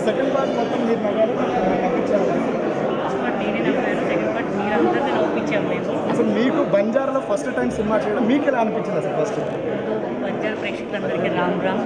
Second part మొత్తం మీరు నవ్వారు నవ్వించారు ఫస్ట్ పార్ట్ నేనే నవ్వాను సెకండ్ పార్ట్ మీరందరినీ నవ్వించాం మేము అసలు మీకు బంజారాలో ఫస్ట్ టైం సినిమా చేయడం మీకు ఎలా అనిపించింది అసలు ఫస్ట్ పంజాబ్ ప్రేక్షకులందరికీ Ram Ram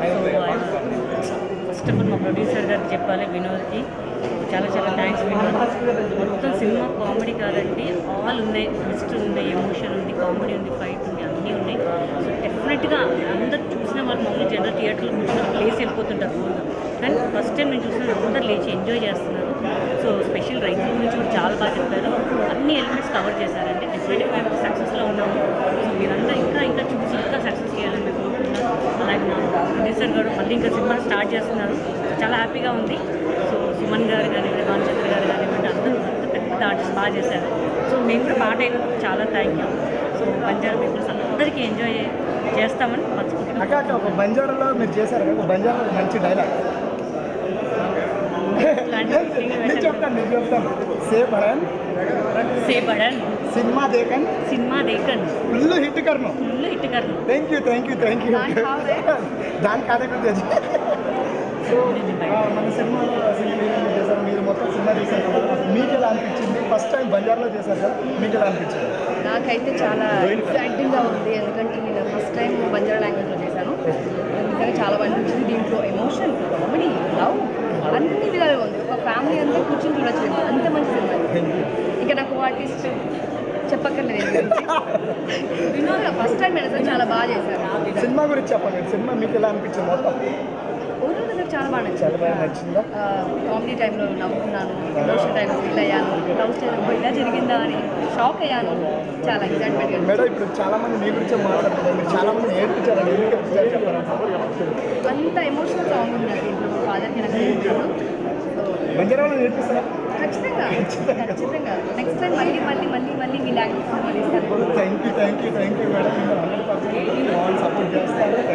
first of all మా ప్రొడ్యూసర్ గారికి చెప్పాలి వినోద్కి చాలా చాలా థ్యాంక్స్ వినోద్ మొత్తం సినిమా కామెడీ కాదండి ఆల్ ఉన్నాయి ట్విస్ట్ ఉంది ఎమోషన్ ఉంది కామెడీ ఉంది ఫైట్ ఉంది అన్నీ ఉన్నాయి సో డెఫినెట్గా అందరు చూసిన వాళ్ళు మమ్మల్ని జనరల్ థియేటర్లో కూర్చొని లేచి వెళ్ళిపోతుంటారు ముందు కానీ ఫస్ట్ టైం నేను చూసిన అందరు లేచి ఎంజాయ్ చేస్తున్నారు సో స్పెషల్ రైటింగ్ గురించి కూడా చాలా బాగా చెప్పారు అన్ని ఎలిమెంట్స్ కవర్ చేశారండి డెఫినెట్గా మేము సక్సెస్లో ఉన్నాము సో మీరంతా ఇంకా ఇంకా చూసి ఇంకా సక్సెస్ చేయాలని మేము కోరుకుంటున్నాం అలాగే మా ప్రొడ్యూసర్ గారు మళ్ళీ ఇంకా సినిమా స్టార్ట్ చేస్తున్నారు సో చాలా హ్యాపీగా ఉంది సో సుమన్ గారు కానివ్వండి భానుచంద్ర గారు కానివ్వండి అందరూ అంతా పెద్ద ఆర్టిస్ట్ బాగా చేశారు సో మేము కూడా పాట అయినందుకు చాలా thank you so Banjara peoples అందరికీ ఎంజాయ్ చేస్తామని మనస్ఫూర్తిగా అక్క అక్క ఒక బంజారాలో మీరు చేశారు కదా ఒక బంజారాలో మంచి డైలాగ్ నేను చెప్తాను నేను చెప్తాను సే బడన్ సే బడన్ సినిమా దేకన్ సినిమా దేకన్ ఫుల్ హిట్ కర్ను ఫుల్ హిట్ కర్ను thank you thank you thank you దానికి అదే గుర్తు తెచ్చు. సో ఆ, మన సినిమాలో అసలు మీరు చేశారు మీరు మొత్తం సినిమా చేశారు కదా అసలు మీకు ఎలా అనిపించింది ఫస్ట్ టైం బంజార్లో చేశారు కదా మీకు ఎలా అనిపించింది నాకైతే చాలా ఎక్సైటింగ్గా ఉంది ఎందుకంటే నేను ఫస్ట్ టైం బంజారా లాంగ్వేజ్లో చేశాను నిజంగా చాలా బాగా అనిపించింది దీంట్లో ఎమోషన్ కామెడీ లవ్ అన్ని విధాలుగా ఉంది ఒక ఫ్యామిలీ అంతా కూర్చొని చూడొచ్చు అంత మంచి సినిమా ఇక నాకు ఆర్టిస్ట్ చెప్పక్కర్లేదు వినోద్ ఫస్ట్ టైం నేను అసలు చాలా బాగా చేశాను సినిమా గురించి చెప్పండి సినిమా మీకు ఎలా అనిపించింది మొత్తం ఓవరాల్ నాకు చాలా బాగా నచ్చింది చాలా బాగా నచ్చిందా కామెడీ టైంలో నవ్వుకున్నాను ఎమోషన్ టైంలో ఫీల్ అయ్యాను లవ్ స్టైల్ ఇలా జరిగిందా అని షాక్ అయ్యాను చాలా ఎగ్జైట్మెంట్గా మేడం ఇప్పుడు చాలా మంది మీ గురించే మాట్లాడుతున్నారు మీరు చాలా మంది ఏడ్పించారు ఎందుకు ఏడ్పించారు చెప్పారు అంత ఎమోషనల్ సాంగ్ ఉంది నాకు ఇంట్లో ఫాదర్కి నాకు తెలియదు. సో బంజారాలో నేర్పిస్తారా ఖచ్చితంగా ఖచ్చితంగా నెక్స్ట్ టైం మళ్ళీ మళ్ళీ మళ్ళీ మళ్ళీ మీ లాంగ్వేజ్ ఇస్తాను thank you thank you thank you madam మీరు హండ్రెడ్ పర్సెంట్ వాళ్ళు సపోర్ట్ చేస్తారు